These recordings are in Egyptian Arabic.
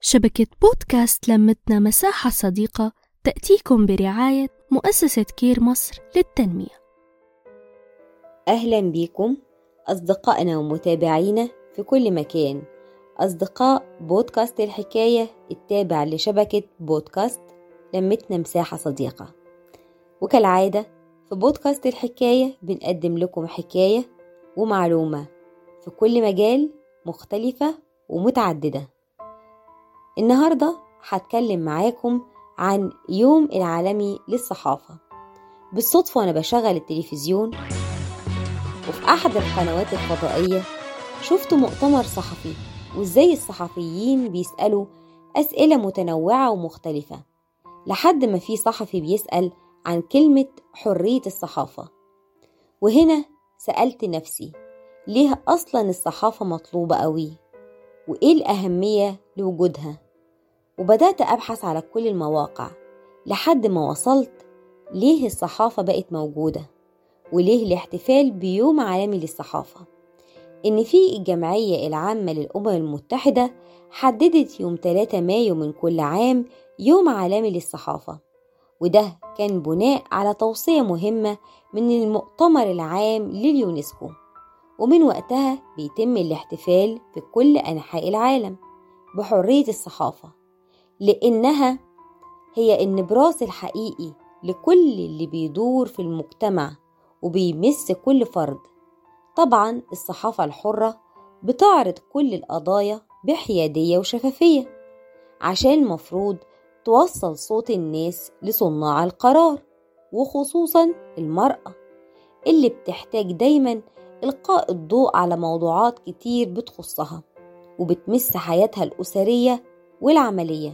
شبكة بودكاست لمتنا مساحة صديقة تأتيكم برعاية مؤسسة كير مصر للتنمية أهلا بيكم أصدقائنا ومتابعينا في كل مكان أصدقاء بودكاست الحكاية التابع لشبكة بودكاست لمتنا مساحة صديقة وكالعادة في بودكاست الحكاية بنقدم لكم حكاية ومعلومة في كل مجال مختلفة ومتعددة النهاردة هتكلم معاكم عن يوم العالمي للصحافة بالصدفة وأنا بشغل التلفزيون وفي أحد القنوات الفضائية شفت مؤتمر صحفي وإزاي الصحفيين بيسألوا أسئلة متنوعة ومختلفة لحد ما في صحفي بيسأل عن كلمة حرية الصحافة وهنا سألت نفسي ليه أصلا الصحافة مطلوبة قوي وإيه الأهمية لوجودها وبدأت أبحث على كل المواقع لحد ما وصلت ليه الصحافة بقت موجودة وليه الاحتفال بيوم عالمي للصحافة إن في الجمعية العامة للأمم المتحدة حددت يوم 3 مايو من كل عام يوم عالمي للصحافة وده كان بناء على توصية مهمة من المؤتمر العام لليونسكو ومن وقتها بيتم الاحتفال في كل أنحاء العالم بحرية الصحافة لأنها هي النبراس الحقيقي لكل اللي بيدور في المجتمع وبيمس كل فرد طبعا الصحافة الحرة بتعرض كل القضايا بحيادية وشفافية عشان المفروض توصل صوت الناس لصناع القرار وخصوصا المرأة اللي بتحتاج دايما إلقاء الضوء على موضوعات كتير بتخصها وبتمس حياتها الأسرية والعملية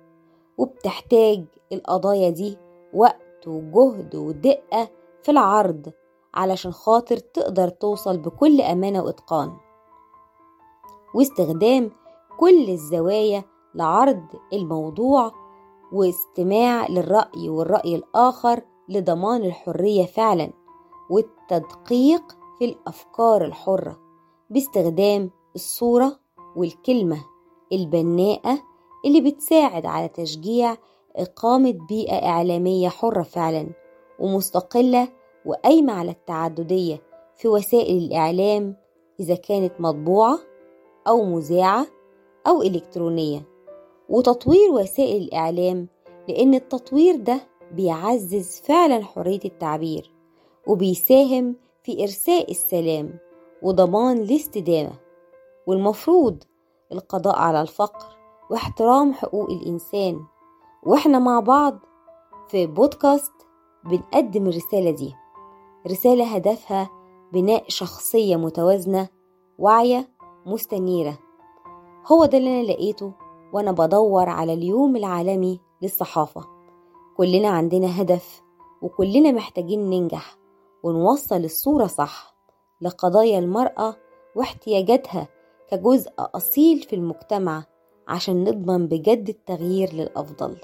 وبتحتاج القضايا دي وقت وجهد ودقة في العرض علشان خاطر تقدر توصل بكل أمانة وإتقان واستخدام كل الزوايا لعرض الموضوع واستماع للرأي والرأي الآخر لضمان الحرية فعلا والتدقيق في الأفكار الحرة باستخدام الصورة والكلمة البناءة اللي بتساعد على تشجيع إقامة بيئة إعلامية حرة فعلا ومستقلة وقايمة على التعددية في وسائل الإعلام إذا كانت مطبوعة أو مذاعة أو إلكترونية وتطوير وسائل الإعلام لأن التطوير ده بيعزز فعلا حرية التعبير وبيساهم في إرساء السلام وضمان الاستدامة والمفروض القضاء على الفقر واحترام حقوق الإنسان وإحنا مع بعض في بودكاست بنقدم الرسالة دي رسالة هدفها بناء شخصية متوازنة واعية مستنيرة هو ده اللي أنا لقيته وأنا بدور على اليوم العالمي للصحافة كلنا عندنا هدف وكلنا محتاجين ننجح ونوصل الصورة صح لقضايا المرأة واحتياجاتها كجزء أصيل في المجتمع عشان نضمن بجد التغيير للأفضل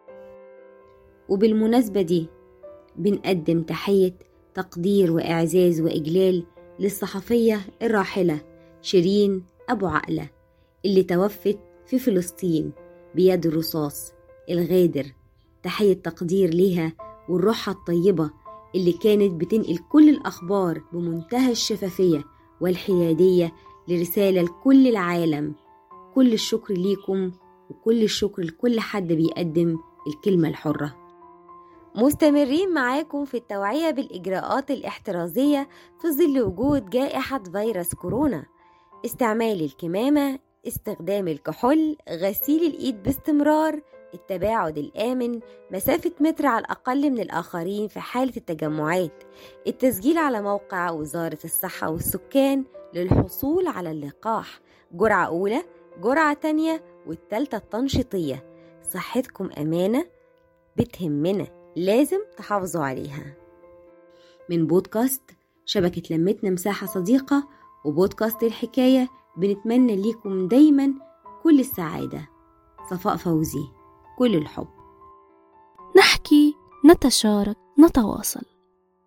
وبالمناسبة دي بنقدم تحية تقدير وإعزاز وإجلال للصحفية الراحلة شيرين أبو عقلة اللي توفت في فلسطين بيد الرصاص الغادر تحية تقدير ليها والروحة الطيبة اللي كانت بتنقل كل الأخبار بمنتهى الشفافية والحيادية لرسالة لكل العالم كل الشكر ليكم وكل الشكر لكل حد بيقدم الكلمة الحرة مستمرين معاكم في التوعية بالإجراءات الاحترازية في ظل وجود جائحة فيروس كورونا استعمال الكمامة استخدام الكحول غسيل الإيد باستمرار التباعد الآمن مسافة متر على الأقل من الآخرين في حالة التجمعات التسجيل على موقع وزارة الصحة والسكان للحصول على اللقاح جرعة أولى جرعة تانية والتالتة التنشيطية صحتكم أمانة بتهمنا لازم تحافظوا عليها من بودكاست شبكة لمتنا مساحة صديقة وبودكاست الحكاية بنتمنى ليكم دايما كل السعادة صفاء فوزي كل الحب نحكي نتشارك نتواصل